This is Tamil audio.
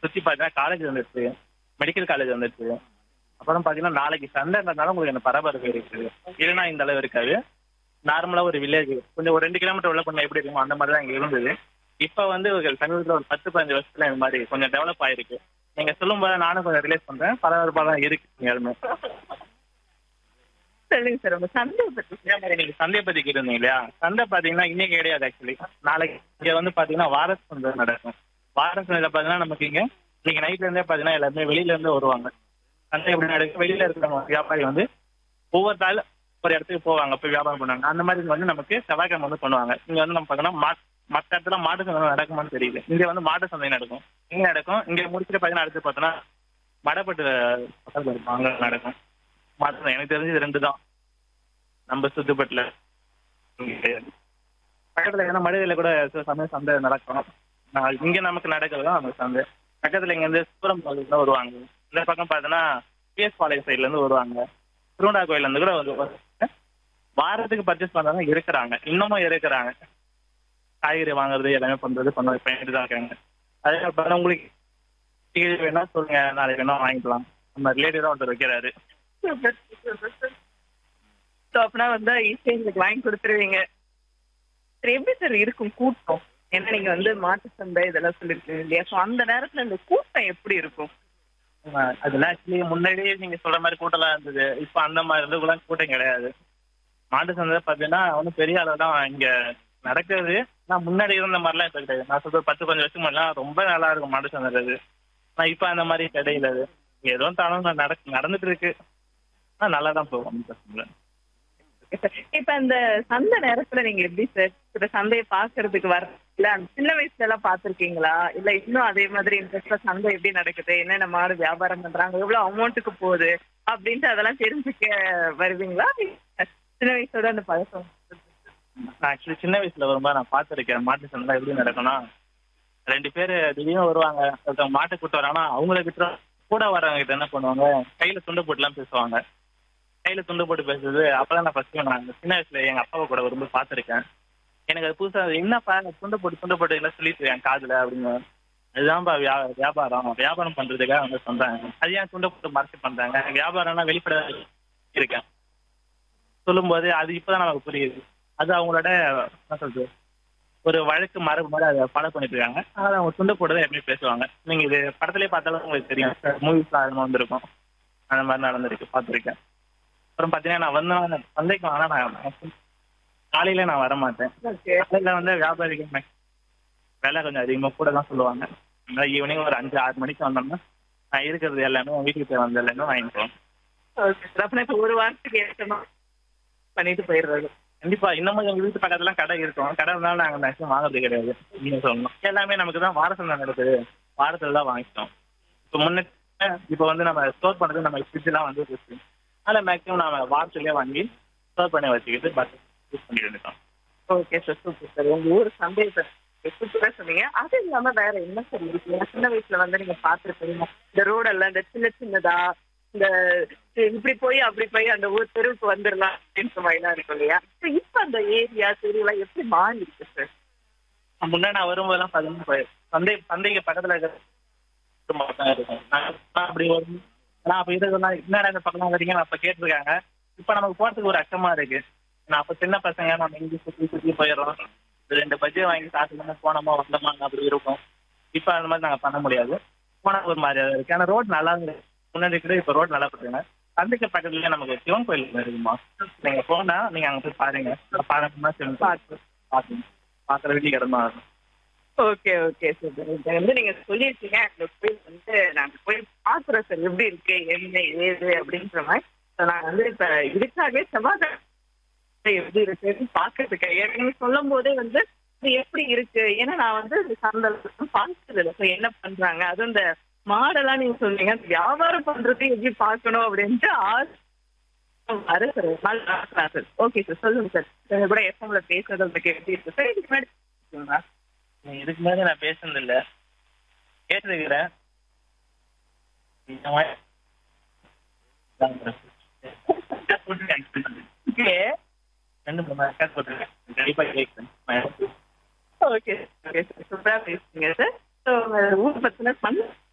சுத்தி பார்த்தீங்கன்னா காலேஜ் வந்துருச்சு மெடிக்கல் காலேஜ் வந்துருச்சு அப்புறம் பாத்தீங்கன்னா நாளைக்கு சண்டைன்றதுனால உங்களுக்கு அந்த பரபரப்பு இருக்குது இல்லைன்னா இந்த அளவு இருக்காது நார்மலா ஒரு வில்லேஜ் கொஞ்சம் ஒரு ரெண்டு கிலோமீட்டர் உள்ள கொஞ்சம் எப்படி இருக்கும் அந்த மாதிரி தான் இங்க இருந்தது இப்ப வந்து ஒரு சமீபத்துல ஒரு பத்து பதினஞ்சு வருஷத்துல இந்த மாதிரி கொஞ்சம் டெவலப் ஆயிருக்கு நீங்க சொல்லும் போது நானும் கொஞ்சம் ரிலேட் பண்றேன் பரபரப்பா தான் இருக்கு யாருமே சொல்லுங்க சார் உங்க சந்தையை பத்தி இதே மாதிரி நீங்க சந்தையை பத்தி கேட்டிருந்தீங்க இல்லையா சந்தை பாத்தீங்கன்னா இன்னைக்கு கிடையாது ஆக்சுவலி நாளைக்கு இங்க வந்து பாத்தீங்கன்னா வார சந்தை நடக்கும் வார சந்தையில பாத்தீங்கன்னா நமக்கு இங்க இன்னைக்கு நைட்ல இருந்தே பாத்தீங்கன்னா எல்லாருமே வெளியில இருந்து வருவாங்க சந்தை எப்படி நடக்கும் வெளியில இருக்கிறவங்க வியாபாரி வந்து ஒவ்வொரு நாள் ஒரு இடத்துக்கு போவாங்க போய் வியாபாரம் பண்ணுவாங்க அந்த மாதிரி இங்க வந்து நமக்கு செவ்வாய்க்கிழமை வந்து பண்ணுவாங்க இங்க வந்து நம்ம பாத்தீங்கன்னா மா மற்ற இடத்துல மாட்டு சந்தை நடக்குமான்னு தெரியல இங்க வந்து மாட்டு சந்தை நடக்கும் இங்க நடக்கும் இங்க முடிச்சுட்டு பாத்தீங்கன்னா அடுத்து பார்த்தோன்னா மடப்பட்டு பக்கத்துல இருக்கும் அங்க நடக்கும் மாட்டு சந்தை எனக்கு தெரிஞ்சு இது ரெண்டு தான் நம்ம சுத்துப்பட்டுல பக்கத்துல ஏன்னா மடுகையில கூட சில சமயம் சந்தை நடக்கும் நான் இங்க நமக்கு நடக்கிறது தான் அந்த சந்தை பக்கத்துல இங்க இருந்து சூரம் கோயிலுக்கு வருவாங்க இந்த பக்கம் பார்த்தோன்னா பிஎஸ் பாளையம் சைட்ல இருந்து வருவாங்க திருவண்ணா கோயில்ல இருந்து கூட வருவாங்க வாரத்துக்கு பர்ச்சேஸ் பண்றவங்க இருக்கிறாங்க இன்னமும் இருக்கிறாங்க காய்கறி வாங்குறது எல்லாமே பண்றது பண்ண பண்ணிட்டு தான் இருக்காங்க அதே மாதிரி உங்களுக்கு கீழே வேணா சொல்லுங்க நாளைக்கு வேணா வாங்கிக்கலாம் நம்ம ரிலேட்டிவ் தான் ஒருத்தர் வைக்கிறாரு ஸோ அப்படின்னா வந்து ஈஸியாக எங்களுக்கு வாங்கி கொடுத்துருவீங்க சரி எப்படி சார் இருக்கும் கூட்டம் ஏன்னா நீங்க வந்து மாட்டு சந்தை இதெல்லாம் சொல்லிருக்கீங்க இல்லையா ஸோ அந்த நேரத்துல இந்த கூட்டம் எப்படி இருக்கும் ஆமா, அதெல்லாம் ஆக்சுவலி முன்னாடியே நீங்க சொல்ற மாதிரி கூட்டம்லாம் இருந்தது இப்ப அந்த மாதிரி இருந்ததுக்குலாம் கூட்டம் கிடையாது மாட்டு சந்தை பாத்தீங்கன்னா ஒன்றும் பெரிய அளவு தான் இங்க நடக்குது நான் முன்னாடி இருந்த மாதிரிலாம் இப்ப கிடையாது நான் சொல்ற பத்து கொஞ்சம் வருஷம் முன்னாடிலாம் ரொம்ப நல்லா இருக்கும் மாட்டு சந்தை இது நான் இப்ப அந்த மாதிரி கிடையாது அது ஏதோ தானும் நடக்கு நடந்துட்டு இருக்கு ஆனா நல்லா தான் போகும் ஒண்ணும் பிரச்சனை இல்லை. இப்ப இந்த சந்தை நேரத்துல நீங்க எப்படி சார் இந்த சந்தையை பாக்குறதுக்கு வர இல்ல அந்த சின்ன வயசுல எல்லாம் பாத்திருக்கீங்களா இல்ல இன்னும் அதே மாதிரி இன்ட்ரெஸ்டா சந்தை எப்படி நடக்குது என்னென்ன மாடு வியாபாரம் பண்றாங்க எவ்வளவு அமௌண்ட்டுக்கு போகுது அப்படின்ட்டு அதெல்லாம் தெரிஞ்சுக்க வருவீங்களா இல்ல சின்ன வயசோட அந்த பழக்கம் நான் ஆக்சுவலி சின்ன வயசுல வரும்போது நான் பார்த்துருக்கேன் மாட்டு சந்தை எப்படி நடக்கும்னா ரெண்டு பேர் திடீர்னு வருவாங்க ஒருத்தவங்க மாட்டை கூட்டு வராங்கன்னா அவங்கள விட்டு கூட வரவங்க கிட்ட என்ன பண்ணுவாங்க கையில துண்டு போட்டுலாம் பேசுவாங்க கையில துண்டு போட்டு பேசுறது அப்பதான் நான் ஃபர்ஸ்ட் நான் சின்ன வயசுல எங்க அப்பாவை கூட வரும்போது பார்த்துருக்கேன் எனக்கு அது புதுசா என்னப்பா துண்டு போட்டு துண்டு போட்டு எல்லாம் சொல்லிட்டு என் காதுல அப்படின்னு அதுதான்ப்பா வியா வியாபாரம் வியாபாரம் பண்றதுக்காக வந்து சொல்றாங்க அது ஏன் துண்டை போட்டு மார்க்கெட் பண்றாங்க வியாபாரம்னா வெளிப்பட இருக்கேன் சொல்லும்போது அது இப்பதான் நமக்கு புரியுது அது அவங்களோட என்ன சொல்றது ஒரு வழக்கு மரபு மாதிரி அதை ஃபாலோ பண்ணிட்டு இருக்காங்க அதனால அவங்க துண்டு போட்டு எப்பவுமே பேசுவாங்க நீங்க இது படத்துலயே பார்த்தாலும் உங்களுக்கு தெரியும் மூவிஸ்ல அது வந்திருக்கும் அந்த மாதிரி நடந்திருக்கு பார்த்துருக்கேன் அப்புறம் பாத்தீங்கன்னா நான் வந்து சந்தைக்கு வாங்கினா நான் காலையில நான் வர மாட்டேன் ஓகே காலையில வந்து வியாபாரிகள் மே- விலை கொஞ்சம் அதிகமா கூட தான் சொல்லுவாங்க ஈவினிங் ஒரு அஞ்சு ஆறு மணிக்கு வந்தோம்னா நான் இருக்கிறது எல்லாமே வீட்டுக்கு தேவை வந்து எல்லாமே வாங்கிக்குவோம் ஓகே சார் அப்ப இப்போ ஒரு வாரத்துக்கு ஏற்றமா பண்ணிட்டு போயிடுறது கண்டிப்பா இன்னமும் எங்க வீட்டு பக்கத்துல கடை இருக்கும் கடை இருந்தாலும் நாங்க மேக்ஸிமம் வாங்குறது கிடையாது நீங்க சொல்லணும் எல்லாமே நமக்கு தான் வார சந்தை நடக்குது வாரத்துல தான் வாங்கிட்டோம் இப்போ முன்ன இப்போ வந்து நம்ம ஸ்டோர் பண்றது நம்ம ஃப்ரிட்ஜ் எல்லாம் வந்து இருக்கு அதனால மேக்ஸிமம் நம்ம வாரத்துலயே வாங்கி ஸ்டோர் பண்ணி வச்சுக்கிட்டு பட் யூஸ் பண்ணிட்டு இருக்கோம் ஓகே சார் சூப்பர் சார் உங்க ஊர் சந்தை சார் சூப்பரா சொன்னீங்க அது இல்லாம வேற என்ன சார் இருக்கு ஏன்னா சின்ன வயசுல வந்து நீங்க பாத்துருப்பீங்க இந்த ரோடெல்லாம் இந்த சின்ன சின்னதா இந்த இப்படி போய் அப்படி போய் அந்த ஊர் தெருவுக்கு வந்துடலாம் அப்படின்ற மாதிரிலாம் இருக்கும் இல்லையா So, இப்ப அந்த ஏரியா தெருவெல்லாம் எப்படி மாறி இருக்கு சார் முன்னே நான் வரும்போதெல்லாம் பார்த்தீங்கன்னா இப்ப சந்தை சந்தைக்கு பக்கத்துல இருக்கிற குடும்பம் தான் இருக்கும் நான் அப்படி வரும் நான் அப்ப இருக்கிறதா என்னடா இந்த பக்கம் வரீங்க அப்ப கேட்டிருக்காங்க இப்ப நமக்கு போறதுக்கு ஒரு அச்சமா இருக்கு நான் அப்ப சின்ன பசங்க நம்ம இங்க சுத்தி சுத்தி போயிடுறோம் இது ரெண்டு பஜ்ஜி வாங்கி சாப்பிட்டு போனோமா வந்தோமா அப்படி இருக்கும் இப்ப அந்த மாதிரி நாங்க பண்ண முடியாது போனா ஒரு மாதிரியா தான் இருக்கு ஆனா ரோட் நல்லா இருக்கு முன்னாடி கூட இப்ப ரோட் நல்லா போட்டுருங்க சந்தைக்கு பக்கத்துலயே நமக்கு சிவன் கோயில் இருக்குமா நீங்க போனா நீங்க அங்க போய் பாருங்க பாருங்கன்னா சிவன் பார்த்து பார்த்து பாக்குற வேண்டிய இடமா இருக்கும் ஓகே ஓகே சார் இதை வந்து நீங்க சொல்லியிருக்கீங்க அந்த போய் வந்து நாங்க போய் பாக்குறோம் சார் எப்படி இருக்கு என்ன ஏது அப்படின்ற மாதிரி So, நாங்க வந்து இப்ப இதுக்காகவே செவ்வாய் எப்படி இருக்குன்னு பாக்குறதுக்கு ஏற்கனவே சொல்லும் போதே வந்து இது எப்படி இருக்கு ஏன்னா நான் வந்து இந்த சந்தை பார்த்தது இல்லை So, என்ன பண்றாங்க அதுவும் இந்த மாடெல்லாம் நீங்க சொன்னீங்க வியாபாரம் பண்றது எப்படி பார்க்கணும் அப்படின்ட்டு ஆசை வர சார் ஒரு நாள் பார்க்கலாம் சார் ஓகே சார் சொல்லுங்க சார் எங்க கூட எஃப்எம்ல பேசுறது உங்களுக்கு எப்படி இருக்கு சார் இதுக்கு முன்னாடி சொல்லுங்க. நீ இதுக்கு முன்னாடி நான் பேசுனது இல்ல கேட்டிருக்கிறேன் இந்த மாதிரி ஓகே ரெண்டு மூணு நாள் cut போட்டிருக்கேன். கண்டிப்பா கேட்கிறேன் ஓகே ஓகே சார் சூப்பரா பேசுறீங்க சார் ஸோ ஊர் பத்தின பண்ண